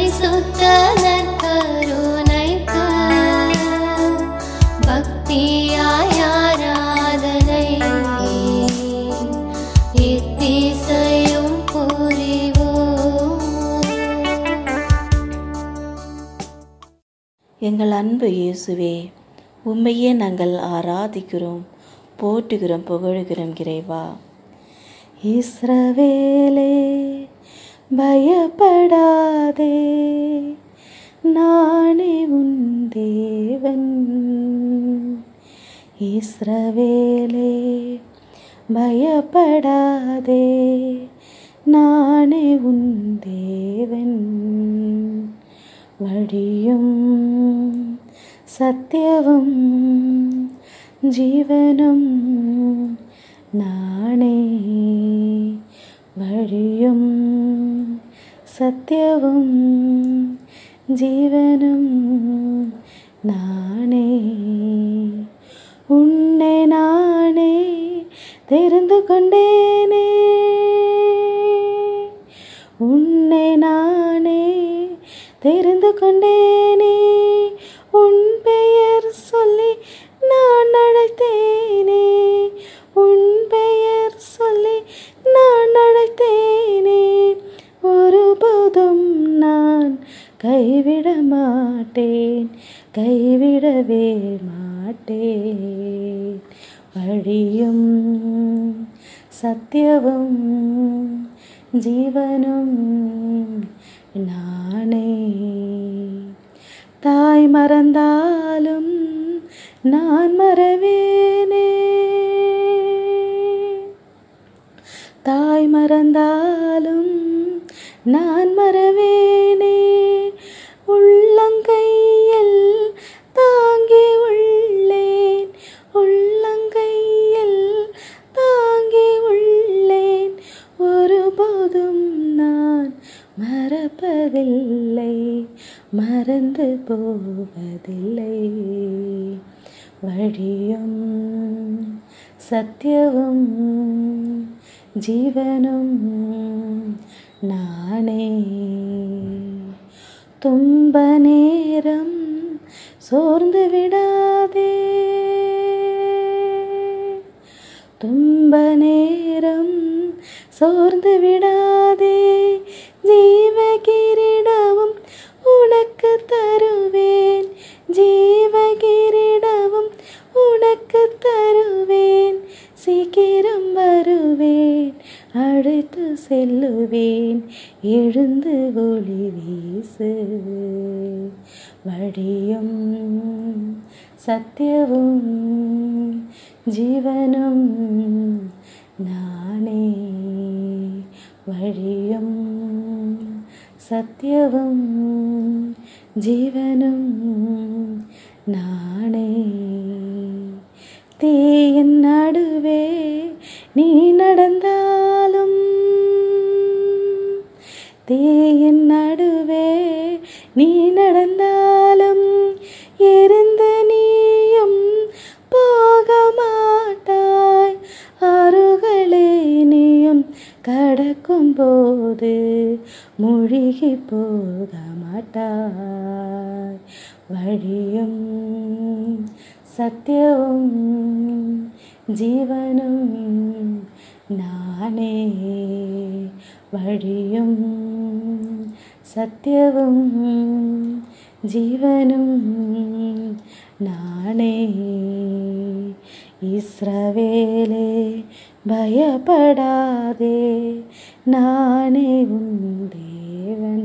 பரிசுத்த நற்கருணைக்கு பக்தியாய் ஆராதனை எத்திசையும் புரிவோம் எங்கள் அன்பு இயேசுவே உம்மையே நாங்கள் ஆராதிக்கிறோம் போற்றுகிறோம் புகழுகிறோம் இறைவா இஸ்ரவேலே பயப்படாதே நானே உன் தேவன் இஸ்ரவேலே பயப்படாதே நானே உன் தேவன் வழியும் சத்தியவும் ஜீவனும் நானே வழியும் சத்தியவும் ஜீவனும் நானே உன்னை நானே தெரிந்து கொண்டேனே உன்னை நானே தெரிந்து கொண்டேனே உன் பெயர் சொல்லி நான் அழைத்தேனே உன் பெயர் சொல்லி நான் அழைத்தேனே ஒருபோதும் நான் கைவிட மாட்டேன் கைவிடவே மாட்டேன் வழியும் சத்தியவும் ஜீவனும் நானே தாய் மறந்தாலும் நான் மறவேனே தாய் மறந்தாலும் நான் மறவேனே உள்ளங்கையில் தாங்கி உள்ளேன் உள்ளங்கையில் தாங்கி உள்ளேன் ஒருபோதும் நான் மறப்பதில்லை மறந்து போவதில்லை வழியும் சத்தியவும் ஜீவனும் நானே துன்ப நேரம் சோர்ந்து விடாதே துன்ப நேரம் சோர்ந்து விடாதே ஜீவ கிரீடமும் உனக்கு தருவேன் ஜீவ கிரீடமும் உனக்கு தருவேன் சீக்கிரம் வருவேன் அழைத்து செல்லுவேன் எழுந்து ஒளி வீசு வழியும் சத்தியவும் ஜீவனும் நானே வழியும் சத்தியவும் ஜீவனும் நானே தீயின் நடுவே நீ நடந்தாலும் தீயின் நடுவே நீ நடந்தாலும் எரிந்த நீயும் போக மாட்டாய் அருகளே நீயும் கடக்கும் போது மூழ்கி போக மாட்டாய் வழியும் சத்தியவும் ஜீவனும் நானே வழியும் சத்தியவும் ஜீவனும் நானே இஸ்ரவேலே பயப்படாதே நானே உன் தேவன்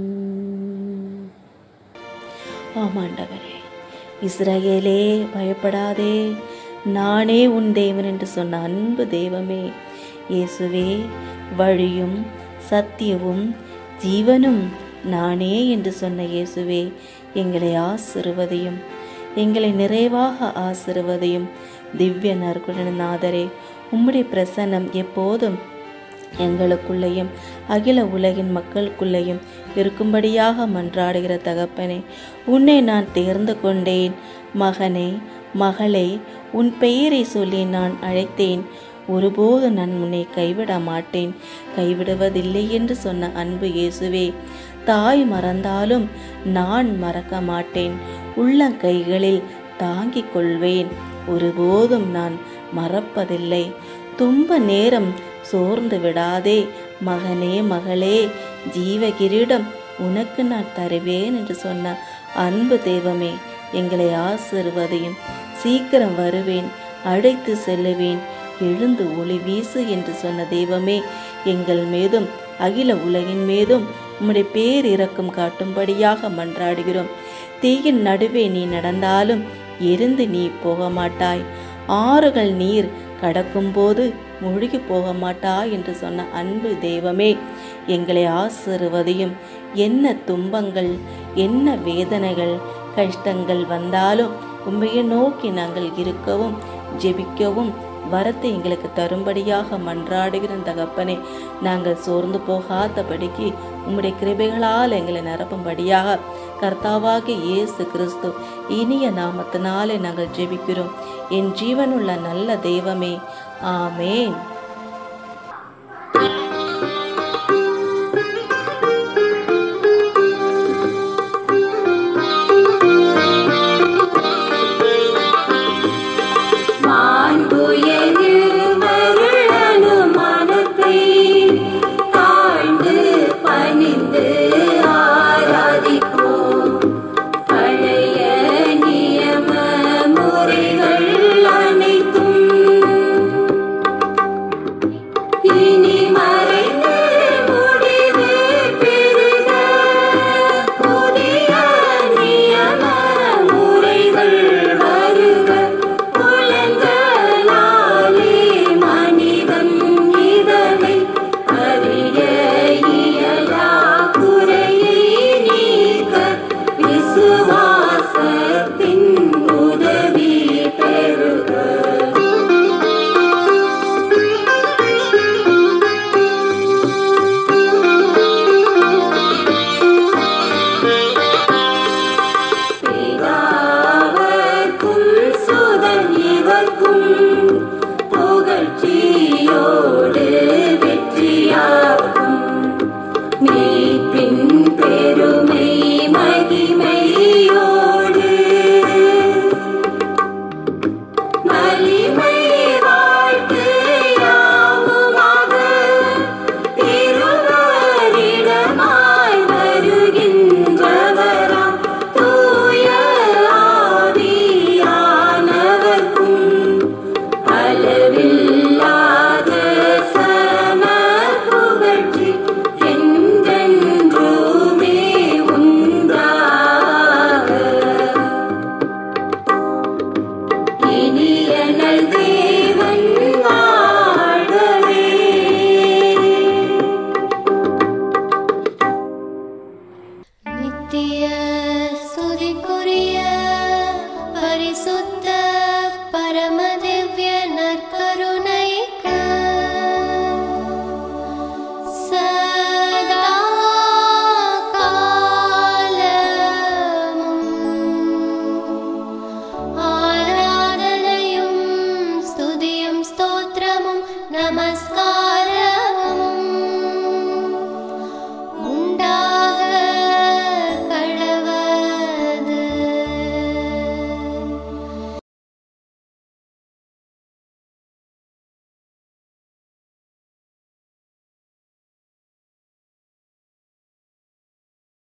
ஆமாண்டவரே இஸ்ரவேலே பயப்படாதே நானே உன் தேவன் என்று சொன்ன அன்பு தெய்வமே இயேசுவே வழியும் சத்தியவும் ஜீவனும் நானே என்று சொன்ன இயேசுவே எங்களை ஆசிர்வதையும் எங்களை நிறைவாக ஆசிர்வதையும் திவ்ய நற்குணநாதரே உம்முடைய பிரசன்னம் எப்போதும் எங்களுக்குள்ளேயும் அகில உலகின் மக்களுக்குள்ளேயும் இருக்கும்படியாக மன்றாடுகிற தகப்பனே உன்னை நான் தேர்ந்து கொண்டேன் மகனே மகளே உன் பெயரை சொல்லி நான் அழைத்தேன் ஒருபோது நான் உன்னை கைவிட மாட்டேன் கைவிடுவதில்லை என்று சொன்ன அன்பு இயேசுவே தாய் மறந்தாலும் நான் மறக்க மாட்டேன் உள்ளங்கைகளில் தாங்கிக் கொள்வேன் ஒருபோதும் நான் மறப்பதில்லை துன்ப நேரம் சோர்ந்து விடாதே மகனே மகளே ஜீவ கிரீடம் உனக்கு நான் தருவேன் என்று சொன்ன அன்பு தெய்வமே எங்களை ஆசிர்வதையும் சீக்கிரம் வருவேன் அழைத்து செல்லுவேன் எழுந்து ஒளி வீசு என்று சொன்ன தெய்வமே எங்கள் மீதும் அகில உலகின் மீதும் உம்முடைய பேர் இரக்கம் காட்டும்படியாக மன்றாடுகிறோம் தீயின் நடுவே நீ நடந்தாலும் எரிந்து நீ போக மாட்டாய் ஆறுகள் நீர் கடக்கும்போது மூழ்கி போக மாட்டாய் என்று சொன்ன அன்பு தெய்வமே எங்களை ஆசிர்வதையும் என்ன துன்பங்கள் என்ன வேதனைகள் கஷ்டங்கள் வந்தாலும் உண்மையை நோக்கி நாங்கள் இருக்கவும் ஜெபிக்கவும் வரத்தை எங்களுக்கு தரும்படியாக மன்றாடுகிற தகப்பனே நாங்கள் சோர்ந்து போகாதபடிக்கு உம்முடைய கிருபைகளால் எங்களை நிரப்பும்படியாக கர்த்தாவாகிய இயேசு கிறிஸ்து இனிய நாமத்தினாலே நாங்கள் ஜெபிக்கிறோம் என் ஜீவனுள்ள நல்ல தெய்வமே ஆமேன் மாண்புயர்வருள் அனுமானத்தை தாழ்ந்து பணிந்து ஆராதிப்போம். பழைய நியம முறைகள் அனைத்தும் இனி மறைந்து முடிவு பெறுக. புதிய நியம முறைகள் வருக. புலன்களாலே மனிதன் இதனை அறிய இயலா குறையை நீக்க விசுவாசத்தின் உதவி பெறுக பிதாவர்க்கும் சுதன் இவர்க்கும் புகழ்ச்சியோடு வெற்றியாகும் மீட்பின் பெருமை மகிமையோடு மலிமை வாழ்த்து யாவுமாக திருவரிடமாய் வருகின்றவராம் தூய ஆவியானவர்க்கும் அளவில்லாத சம புகழ்ச்சி என்றென்றுமே உண்டாக இனிய நல் தேவன் வாழ்கவே நித்திய